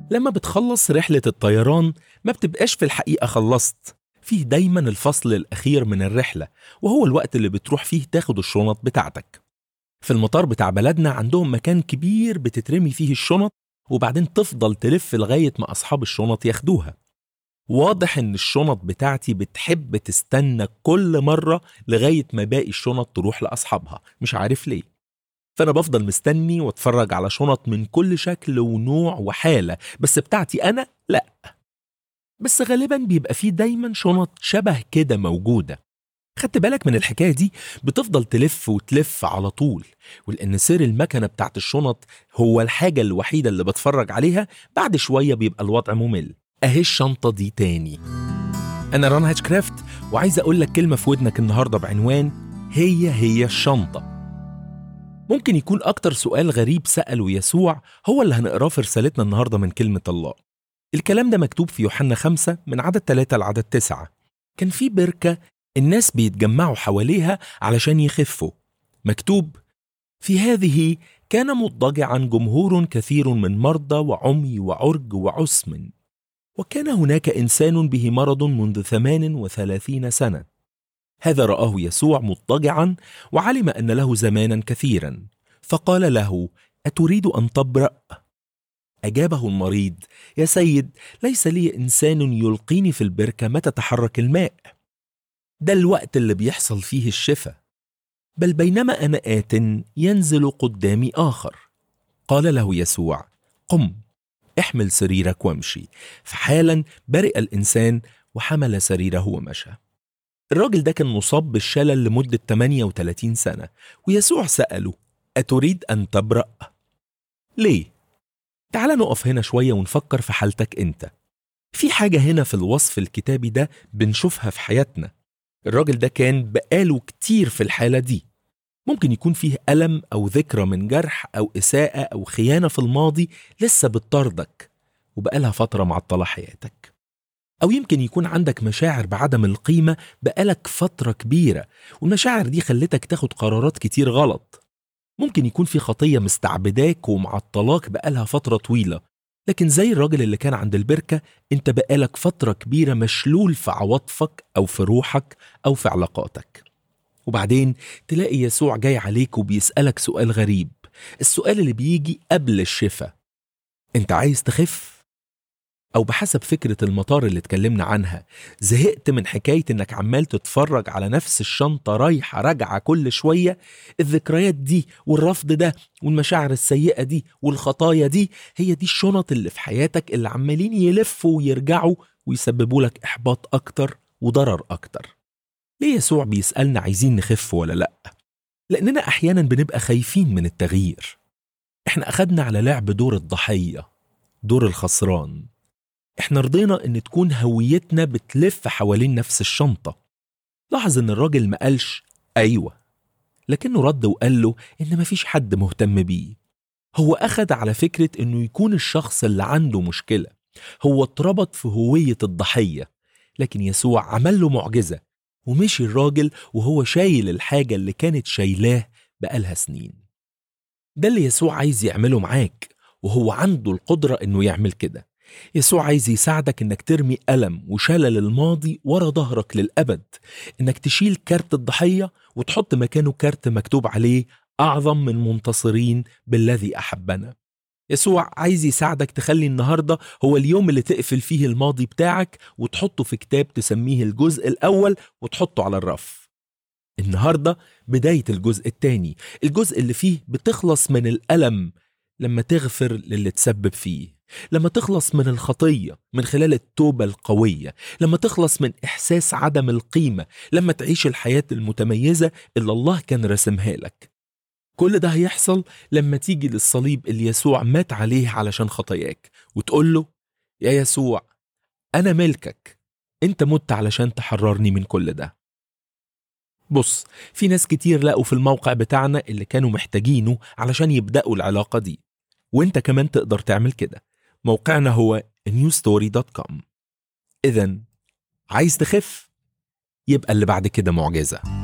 لما بتخلص رحلة الطيران ما بتبقاش في الحقيقة خلصت فيه دايما الفصل الأخير من الرحلة وهو الوقت اللي بتروح فيه تاخد الشنط بتاعتك في المطار بتاع بلدنا عندهم مكان كبير بتترمي فيه الشنط وبعدين تفضل تلف لغاية ما أصحاب الشنط ياخدوها واضح إن الشنط بتاعتي بتحب تستنى كل مرة لغاية ما باقي الشنط تروح لأصحابها مش عارف ليه فأنا بفضل مستني واتفرج على شنط من كل شكل ونوع وحالة بس بتاعتي أنا لأ بس غالبا بيبقى فيه دايما شنط شبه كده موجودة خدت بالك من الحكاية دي بتفضل تلف وتلف على طول ولأن سير المكنة بتاعت الشنط هو الحاجة الوحيدة اللي بتفرج عليها بعد شوية بيبقى الوضع ممل أهي الشنطة دي تاني أنا ران هاتشكرافت وعايز أقول لك كلمة في ودنك النهاردة بعنوان هي هي الشنطة ممكن يكون أكتر سؤال غريب سأله يسوع هو اللي هنقراه في رسالتنا النهاردة من كلمة الله الكلام ده مكتوب في يوحنا خمسة من عدد ثلاثة لعدد تسعة كان في بركة الناس بيتجمعوا حواليها علشان يخفوا مكتوب في هذه كان مضطجعا جمهور كثير من مرضى وعمي وعرج وعسم وكان هناك إنسان به مرض منذ ثمان وثلاثين سنة هذا رآه يسوع مضطجعا وعلم أن له زمانا كثيرا فقال له أتريد أن تبرأ؟ أجابه المريض يا سيد ليس لي إنسان يلقيني في البركة متى تحرك الماء ده الوقت اللي بيحصل فيه الشفاء بل بينما أنا آت ينزل قدامي آخر قال له يسوع قم احمل سريرك وامشي فحالا برئ الإنسان وحمل سريره ومشى الراجل ده كان مصاب بالشلل لمدة 38 سنة ويسوع سأله أتريد أن تبرأ؟ ليه؟ تعال نقف هنا شوية ونفكر في حالتك أنت في حاجة هنا في الوصف الكتابي ده بنشوفها في حياتنا الراجل ده كان بقاله كتير في الحالة دي ممكن يكون فيه ألم أو ذكرى من جرح أو إساءة أو خيانة في الماضي لسه بتطاردك وبقالها فترة معطلة حياتك أو يمكن يكون عندك مشاعر بعدم القيمة بقالك فترة كبيرة والمشاعر دي خلتك تاخد قرارات كتير غلط ممكن يكون في خطية مستعبداك ومعطلاك بقالها فترة طويلة لكن زي الراجل اللي كان عند البركة انت بقالك فترة كبيرة مشلول في عواطفك أو في روحك أو في علاقاتك وبعدين تلاقي يسوع جاي عليك وبيسألك سؤال غريب السؤال اللي بيجي قبل الشفاء انت عايز تخف؟ أو بحسب فكرة المطار اللي اتكلمنا عنها زهقت من حكاية إنك عمال تتفرج على نفس الشنطة رايحة راجعة كل شوية الذكريات دي والرفض ده والمشاعر السيئة دي والخطايا دي هي دي الشنط اللي في حياتك اللي عمالين يلفوا ويرجعوا ويسببوا لك إحباط أكتر وضرر أكتر ليه يسوع بيسألنا عايزين نخف ولا لأ؟ لأننا أحيانا بنبقى خايفين من التغيير احنا أخدنا على لعب دور الضحية دور الخسران احنا رضينا ان تكون هويتنا بتلف حوالين نفس الشنطة لاحظ ان الراجل ما قالش ايوه لكنه رد وقال له ان مفيش حد مهتم بيه هو اخد على فكرة انه يكون الشخص اللي عنده مشكلة هو اتربط في هوية الضحية لكن يسوع عمل له معجزة ومشي الراجل وهو شايل الحاجة اللي كانت شايلاه بقالها سنين ده اللي يسوع عايز يعمله معاك وهو عنده القدرة انه يعمل كده يسوع عايز يساعدك انك ترمي ألم وشلل الماضي ورا ظهرك للأبد انك تشيل كارت الضحية وتحط مكانه كارت مكتوب عليه أعظم من منتصرين بالذي أحبنا يسوع عايز يساعدك تخلي النهاردة هو اليوم اللي تقفل فيه الماضي بتاعك وتحطه في كتاب تسميه الجزء الأول وتحطه على الرف النهاردة بداية الجزء الثاني الجزء اللي فيه بتخلص من الألم لما تغفر للي تسبب فيه لما تخلص من الخطية من خلال التوبة القوية لما تخلص من إحساس عدم القيمة لما تعيش الحياة المتميزة اللي الله كان رسمها لك كل ده هيحصل لما تيجي للصليب اللي يسوع مات عليه علشان خطاياك وتقول له يا يسوع أنا ملكك أنت مت علشان تحررني من كل ده بص في ناس كتير لقوا في الموقع بتاعنا اللي كانوا محتاجينه علشان يبدأوا العلاقة دي وانت كمان تقدر تعمل كده موقعنا هو newstory.com إذا عايز تخف يبقى اللي بعد كده معجزة